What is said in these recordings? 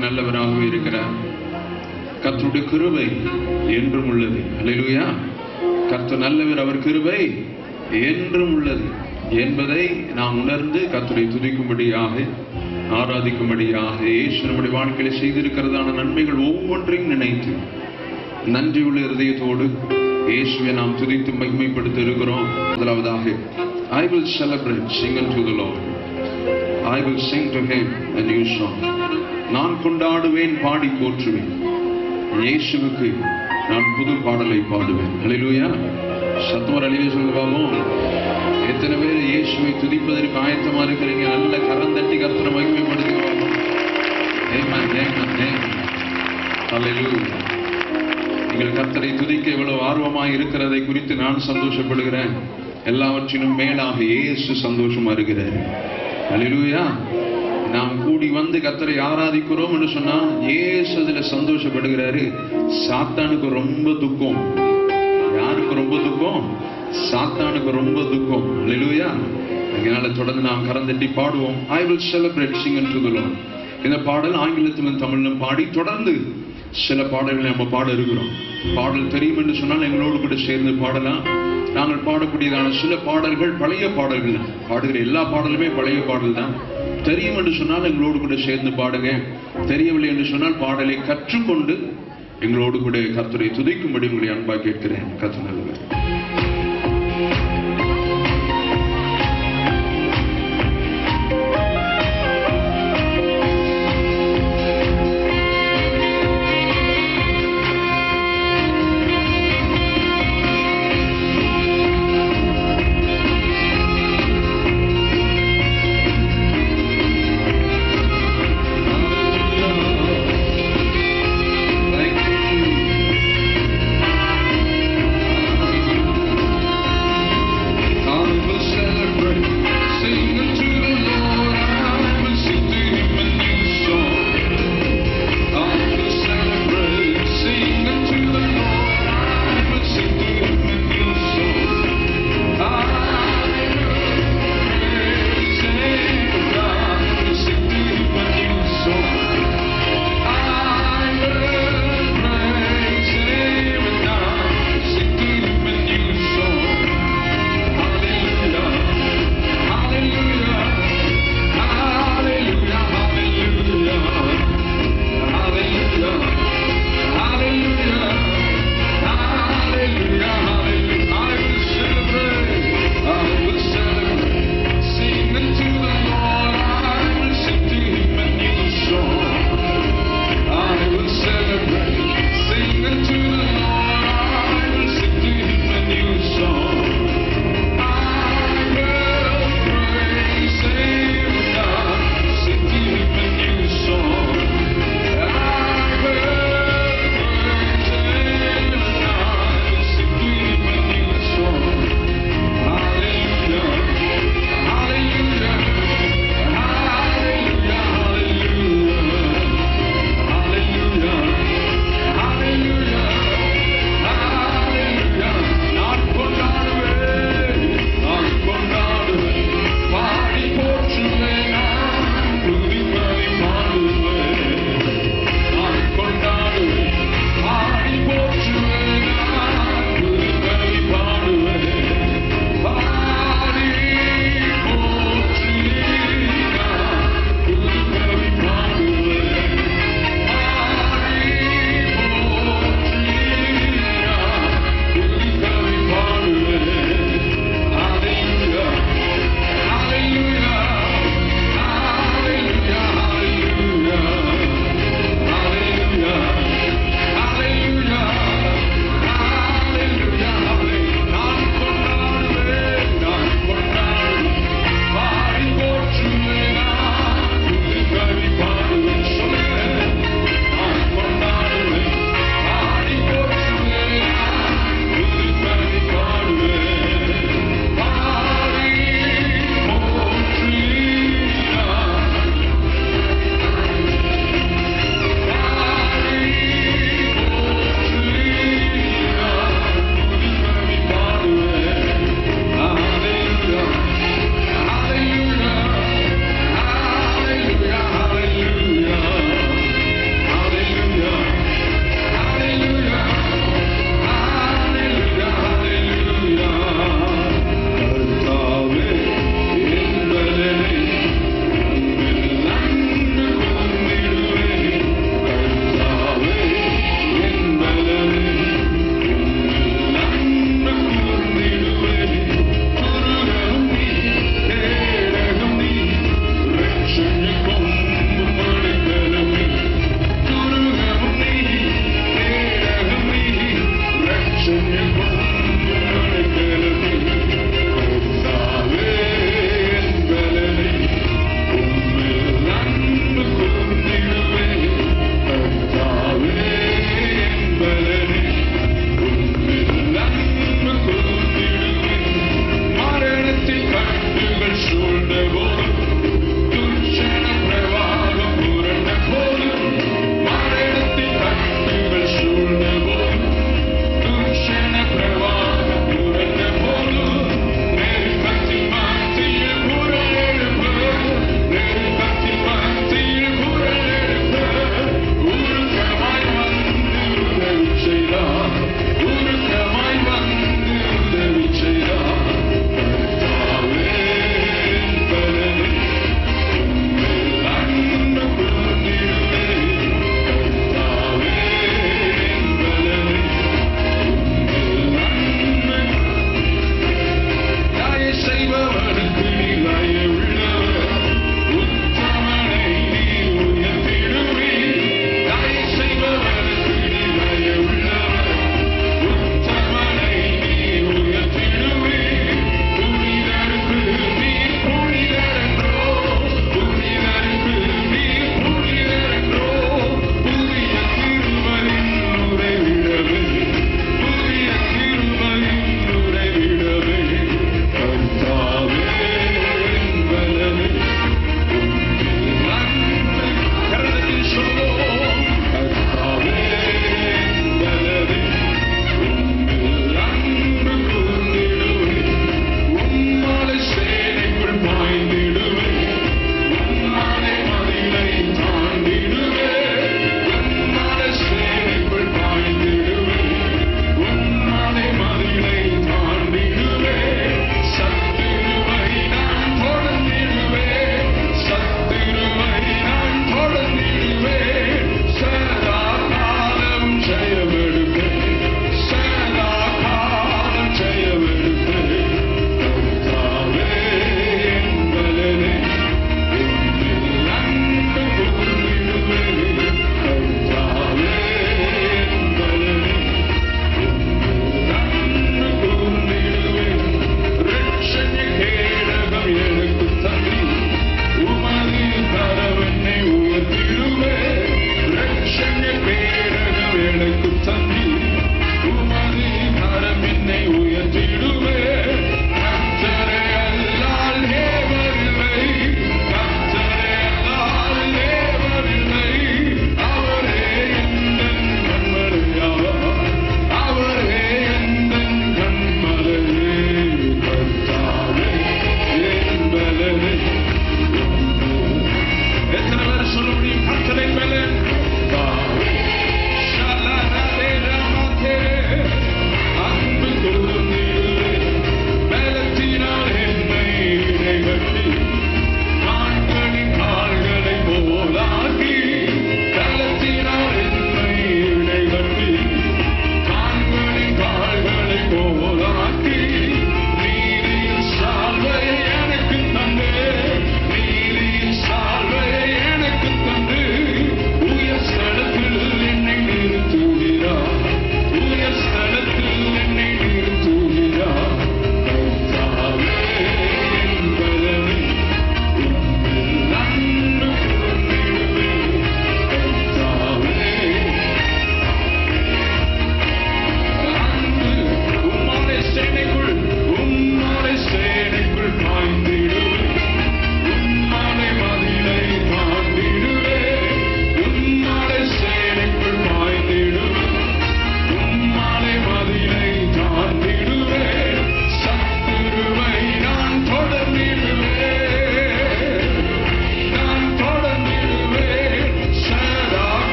நல்லவராகவே இருக்கிறார் கர்த்தருடைய கிருபை என்றும் உள்ளது அல்லேலூயா கர்த்தர் நல்லவர் அவர் கிருபை என்றும் உள்ளது என்பதை நாம் உணர்ந்து கர்த்தரை துதிக்கும்படியாக ஆராதிக்கும்படியாக இயேசு நம்முடைய வாழ்க்கையில செய்திருக்கிறதான நன்மைகள் ஒவ்வொன்றையும் நினைத்து நன்றியுள்ள இருதயத்தோடு இயேசுவை நாம் துதித்து மகிமைப்படுத்த இருக்கிறோம் முதலாவதாக I will celebrate singing to the Lord I will sing to him a new song நான் கொண்டாடுவேன் பாடி போற்றுவேன் இயேசுவுக்கு நான் புது பாடலை பாடுவேன் ஹalleluya சத்தமர் அழிவே சொல்லுவாமோ எத்தனை பேர் இயேசுவை துதிப்பதற்கு ஆயத்தமா இருக்கிறீங்க நல்ல கரம் தட்டி கர்த்தரை மகிமைப்படுத்துவாங்க Amen, amen, amen. Hallelujah. நீங்கள் கர்த்தரை துதிக்க எவ்வளவு ஆர்வமாய் இருக்கிறதை குறித்து நான் சந்தோஷப்படுகிறேன் எல்லாவற்றிலும் மேலாக இயேசு சந்தோஷமா இருக்கிறார் அல்லேலூயா நாம் கூடி வந்து கர்த்தரை ஆராதிக்கிறோம் என்று சொன்னா இயேசு அதுல சந்தோஷப்படுகிறாரு சாத்தானுக்கு ரொம்ப துக்கம் யாருக்கு ரொம்ப துக்கம் சாத்தானுக்கு ரொம்ப துக்கம் அல்லேலூயா அதனால தொடர்ந்து நாம் கரந்தட்டி பாடுவோம் I will celebrate sing to இந்த பாடல் ஆங்கிலத்திலும் தமிழிலும் பாடி தொடர்ந்து சில பாடல்களை நம்ம பாட இருக்கிறோம் பாடல் தெரியும் என்று சொன்னால் எங்களோடு கூட சேர்ந்து பாடலாம் நாங்கள் பாடக்கூடியதான சில பாடல்கள் பழைய பாடல்கள் தான். பாடுகிற எல்லா பாடலுமே பழைய பாடல் தான் தெரியும் என்று சொன்னால் எங்களோடு கூட சேர்ந்து பாடுங்க தெரியவில்லை என்று சொன்னால் பாடலை கற்றுக்கொண்டு எங்களோடு கூட கர்த்தரை துதிக்கும்படி உங்களை அன்பா கேட்கிறேன் கத்து நல்லவர் Thank you.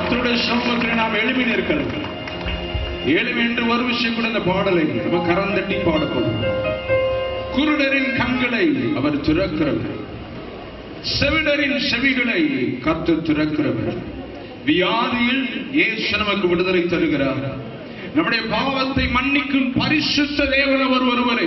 கர்த்தருடைய சமூகத்தில் நாம் எழுப்பி நிற்கிறோம் எழுமி என்று ஒரு விஷயம் கூட இந்த பாடலை நம்ம கரந்தட்டி பாடப்படும் குருடரின் கண்களை அவர் திறக்கிறவர் செவிடரின் செவிகளை கத்து திறக்கிறவர் வியாதியில் இயேசு நமக்கு விடுதலை தருகிறார் நம்முடைய பாவத்தை மன்னிக்கும் பரிசுத்த தேவன் அவர் ஒருவரை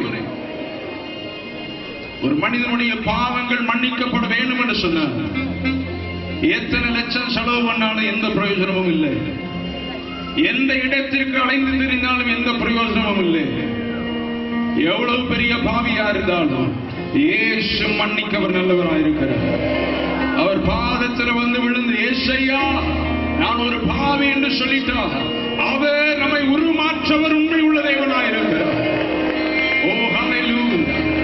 ஒரு மனிதனுடைய பாவங்கள் மன்னிக்கப்பட வேண்டும் என்று சொன்னார் எத்தனை லட்சம் செலவு பண்ணாலும் எந்த பிரயோஜனமும் இல்லை எந்த இடத்திற்கு அலைந்து திரிந்தாலும் எந்த பிரயோஜனமும் இல்லை எவ்வளவு பெரிய பாவியா இருந்தாலும் இயேசு மன்னிக்க அவர் நல்லவராயிருக்கிறார் அவர் பாதத்தில் வந்து விழுந்து ஏசையா நான் ஒரு பாவி என்று சொல்லிட்டார் அவர் நம்மை உருமாற்றவர் உண்மை உள்ள தேவனாயிருக்கிறார் ஓ ஹalleluya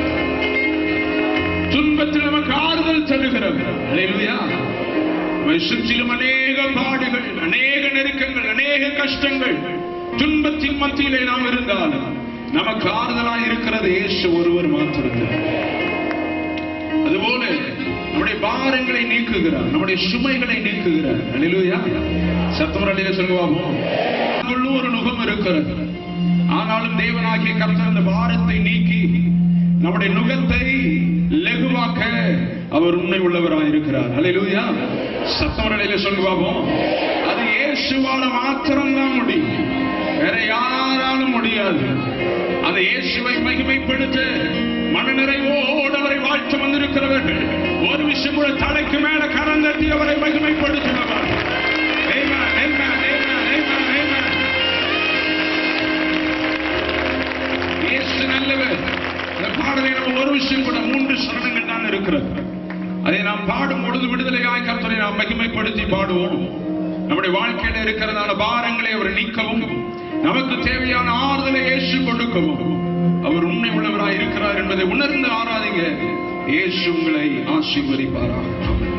துன்பத்தில் நமக்கு ஆறுதல் தருகிறவர் ஹalleluya நம்மை சுற்றிலும் அநேக பாடுகள் அநேக நெருக்கங்கள் அநேக கஷ்டங்கள் துன்பத்தின் மத்தியிலே நாம் இருந்தாலும் நமக்கு ஆறுதலாய் இருக்கிறது இயேசு ஒருவர் மாத்திருக்கிறார் அதுபோல நம்முடைய பாரங்களை நீக்குகிறார் நம்முடைய சுமைகளை நீக்குகிறார் அல்லேலூயா சத்தம் அலையில சொல்லுவாமோ நமக்குள்ளும் ஒரு நுகம் இருக்கிறது ஆனாலும் தேவனாகிய கர்த்தர் அந்த பாரத்தை நீக்கி நம்முடைய நுகத்தை லகுவாக்க அவர் உண்மை உள்ளவராய் இருக்கிறார் அல்லேலூயா சத்தம் அலையில சொல்லுவாமோ அது இயேசுவால மாத்திரம்தான் முடியும் வேற யாராலும் முடியாது அந்த இயேசுவை மகிமைப்படுத்த மனநிறைவோடு அவரை வாழ்த்து வந்திருக்கிறவர்கள் ஒரு விஷயம் கூட தலைக்கு மேல கரந்தட்டி அவரை மகிமைப்படுத்தினவர் Amen, amen, amen, amen, amen. இயேசு நல்லவர் இந்த பாடலை நம்ம ஒரு விஷயம் கூட மூன்று சரணங்கள் தான் இருக்கிறது அதை நாம் பாடும் பொழுது விடுதலையாய் கர்த்தரை நாம் மகிமைப்படுத்தி பாடுவோம் நம்முடைய வாழ்க்கையில இருக்கிறதான பாரங்களை அவர் நீக்கவும் நமக்கு தேவையான ஆறுதலை இயேசு கொடுக்கவும் அவர் உண்மை உள்ளவராய் இருக்கிறார் என்பதை உணர்ந்து ஆராதிங்க இயேசு உங்களை ஆசீர்வதிப்பாராக ஆமென்.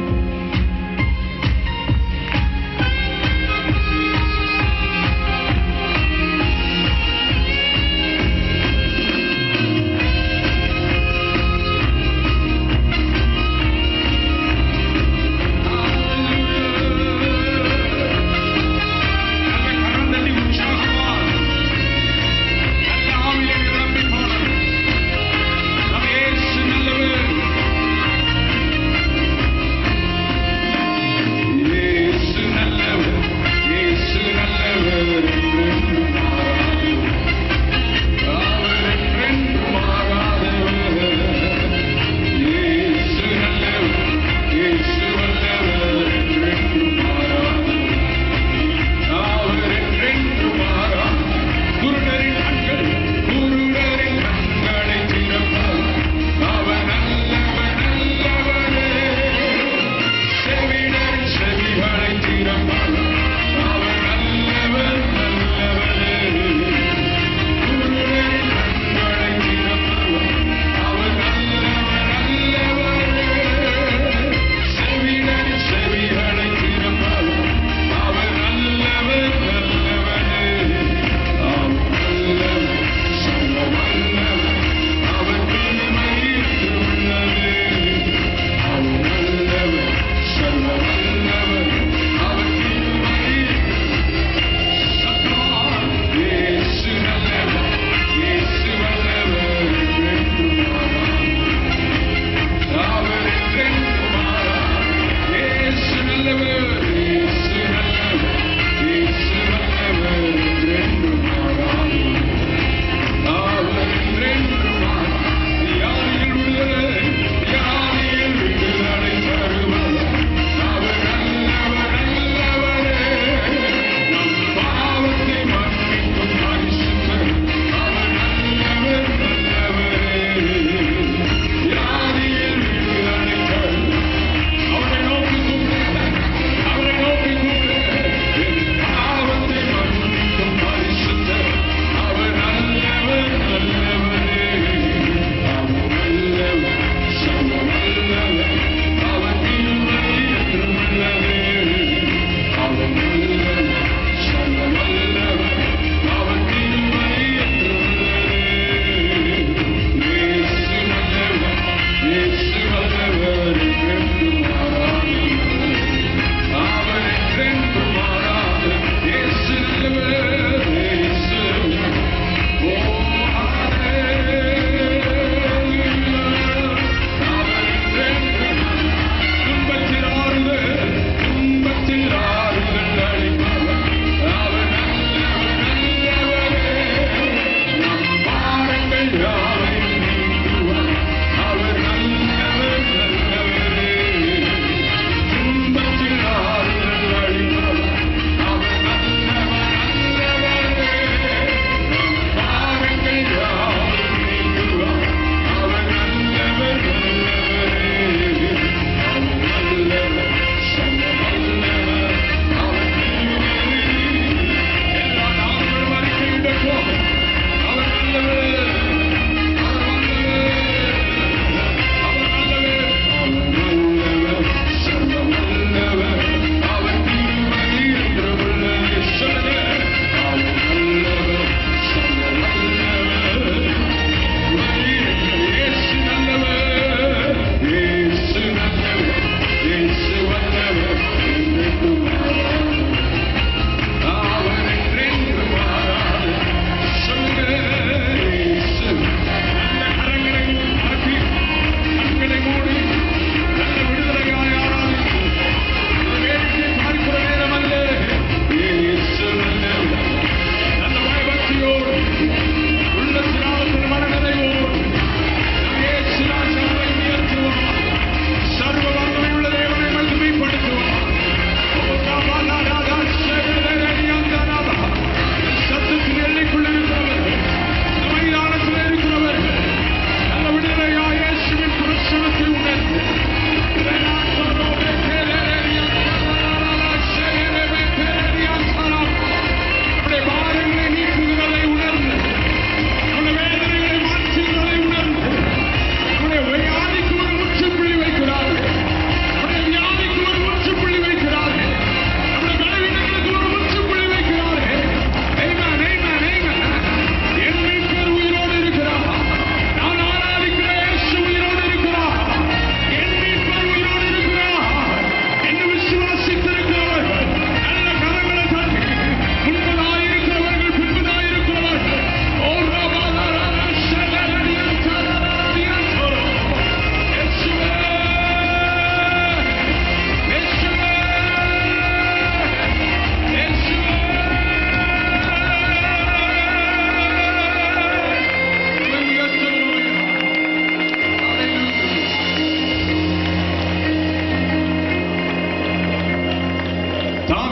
நல்ல கரந்தட்டி உற்சாகமா நல்ல ஆவியிலே நிரம்பி பாடுங்க. நம் இயேசு நல்லவர்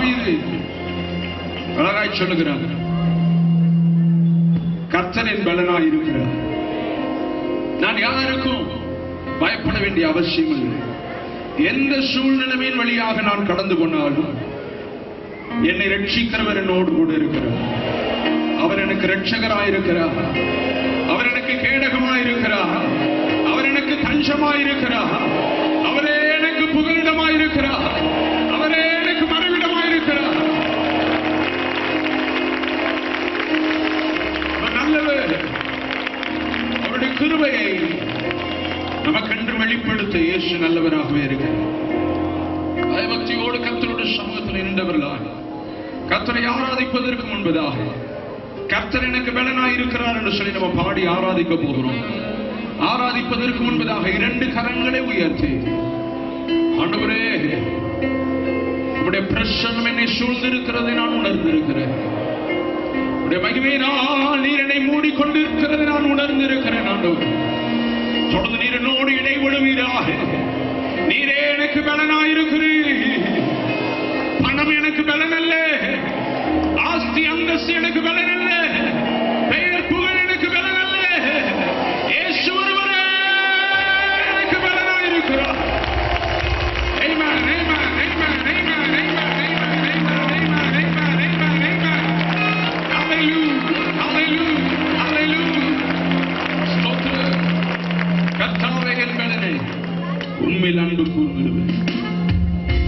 தாவீது அழகாய் சொல்லுகிறார் கர்த்தரின் பலனாய் இருக்கிறார் நான் யாருக்கும் பயப்பட வேண்டிய அவசியம் இல்லை எந்த சூழ்நிலைமையின் வழியாக நான் கடந்து போனாலும் என்னை ரட்சிக்கிறவர் என்னோடு கூட இருக்கிறார் அவர் எனக்கு ரட்சகராயிருக்கிறார் அவர் எனக்கு கேடகமாயிருக்கிறார் அவர் எனக்கு தஞ்சமாயிருக்கிறார் அவரே எனக்கு புகலிடமாயிருக்கிறார் அவரே எனக்கு மறைவிடமாயிருக்கிறார் அவர் நல்லவர் அவருடைய கிருபையை நமக்கென்று வெளிப்படுத்த இயேசு நல்லவராகவே இருக்கிறார் பயபக்தியோடு கர்த்தருடைய சமூகத்தில் நின்றவர்களாக கர்த்தரை ஆராதிப்பதற்கு முன்பதாக கர்த்தர் எனக்கு பலனாய் இருக்கிறார் என்று சொல்லி நம்ம பாடி ஆராதிக்க போகிறோம் ஆராதிப்பதற்கு முன்பதாக இரண்டு கரங்களை உயர்த்தி ஆண்டவரே உடைய பிரசன்னம் என்னை சூழ்ந்திருக்கிறதை நான் உணர்ந்திருக்கிறேன் உடைய மகிமையினால் நீர் என்னை மூடிக்கொண்டிருக்கிறதை நான் உணர்ந்திருக்கிறேன் ஆண்டவர் தொடர்ந்து நீர் என்னோடு இடைவிடுவீராக நீரே எனக்கு பலனாயிருக்கிறீர் பணம் எனக்கு பலன் அல்ல ஆஸ்தி அந்தஸ்து எனக்கு பலன் அல்ல பெயர் புகழ் எனக்கு பலன் அல்ல இயேசு ஒருவரே எனக்கு பலனாயிருக்கிறார் Amen, amen, amen, amen, amen, amen, amen, amen, amen, amen, amen. Hallelujah, hallelujah, hallelujah. ஸ்தோத்திரம். கர்த்தாவே என் பலனே, உண்மையில் அன்பு கூர்ந்திடுவேன்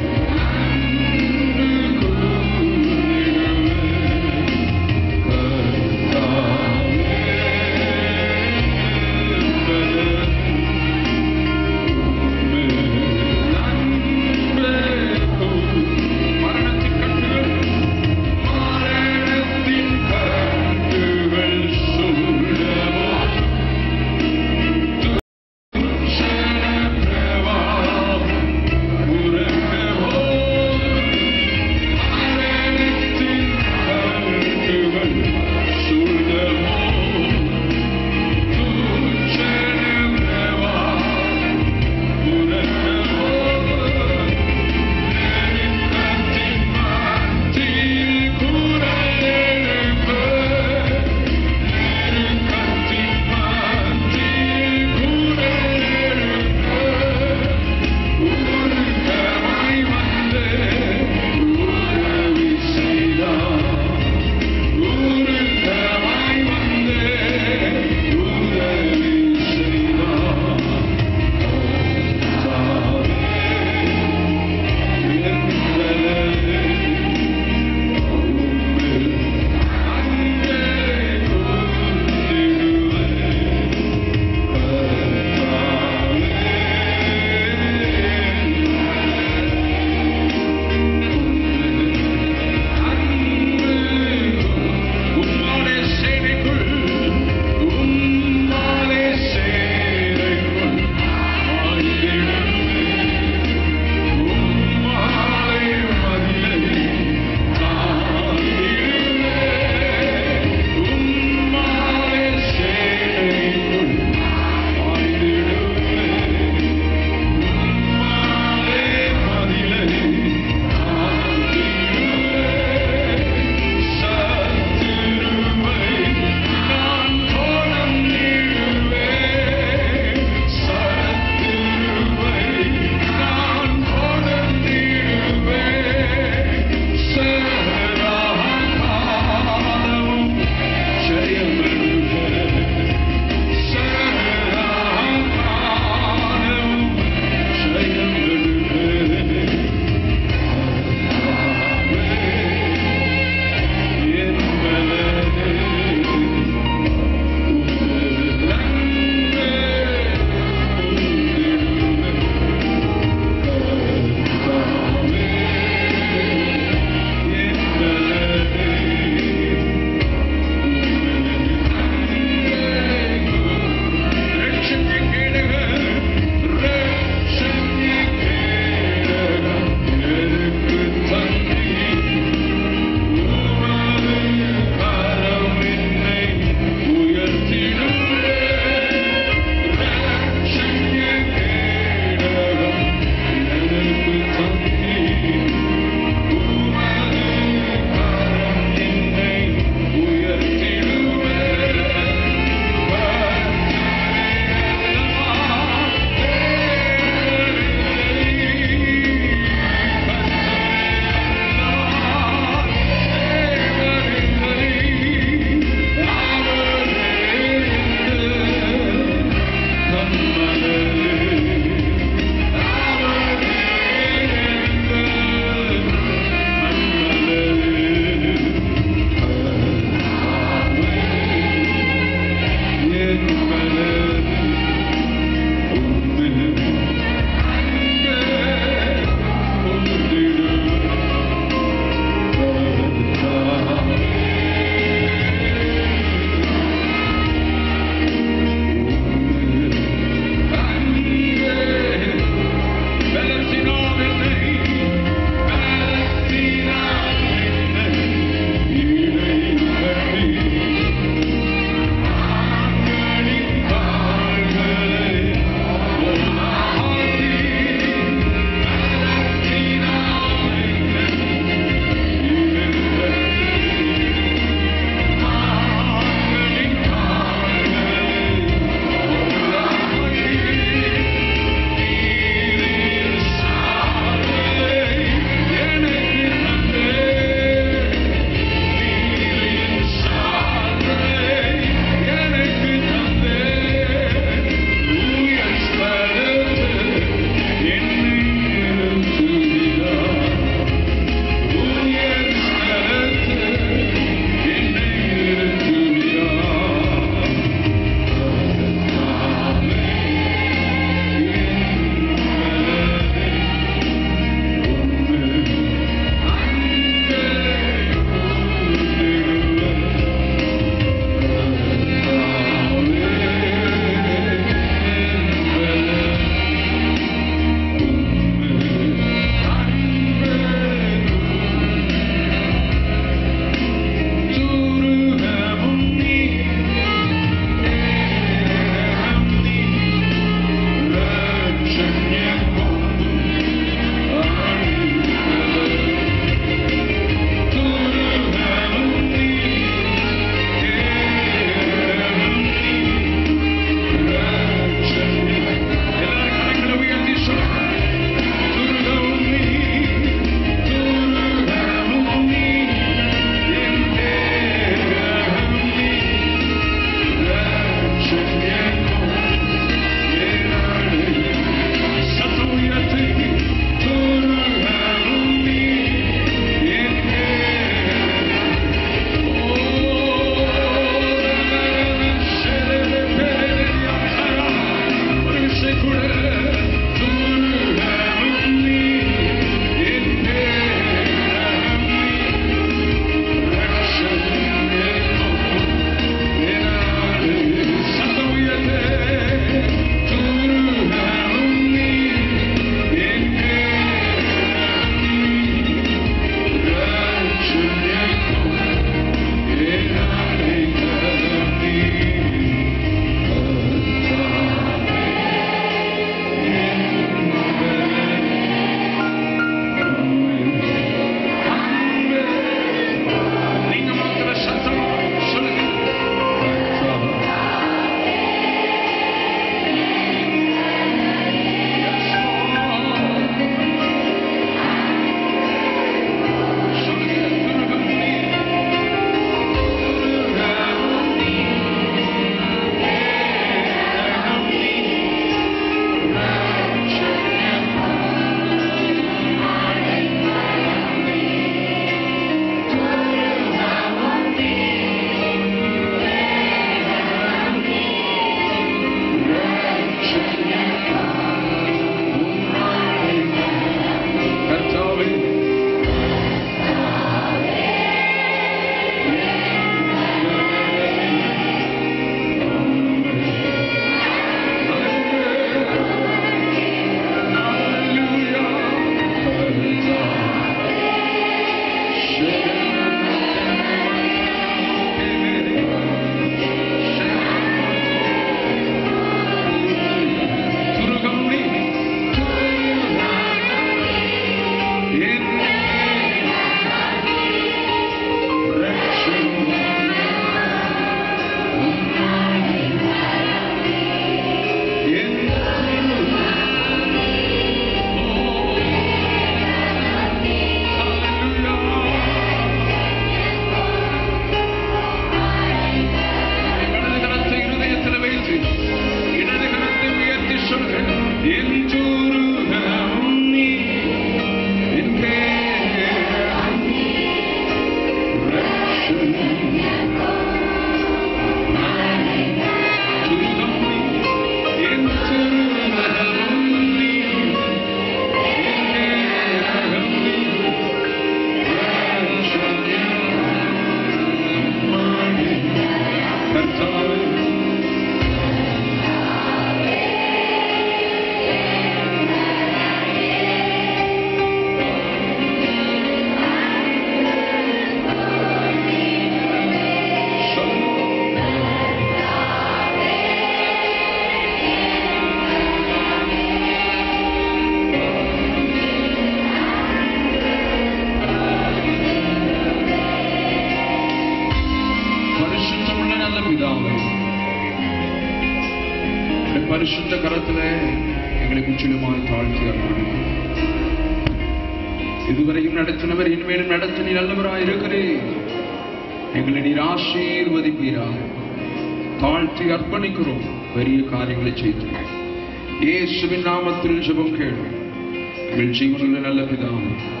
கரத்துல எங்களை முற்றிலுமாய் தாழ்த்தி அர்ப்பணிக்கிறோம் இதுவரையும் நடத்தினவர் இனிமேலும் நடத்த நீ நல்லவராய் இருக்கிறேன் எங்களை நீர் ஆசீர்வதிப்பீராக தாழ்த்தி அர்ப்பணிக்கிறோம் பெரிய காரியங்களை செய்து இயேசுவின் நாமத்தில் ஜெபம் கேளும் எங்கள் ஜீவனுள்ள நல்ல பிதாவே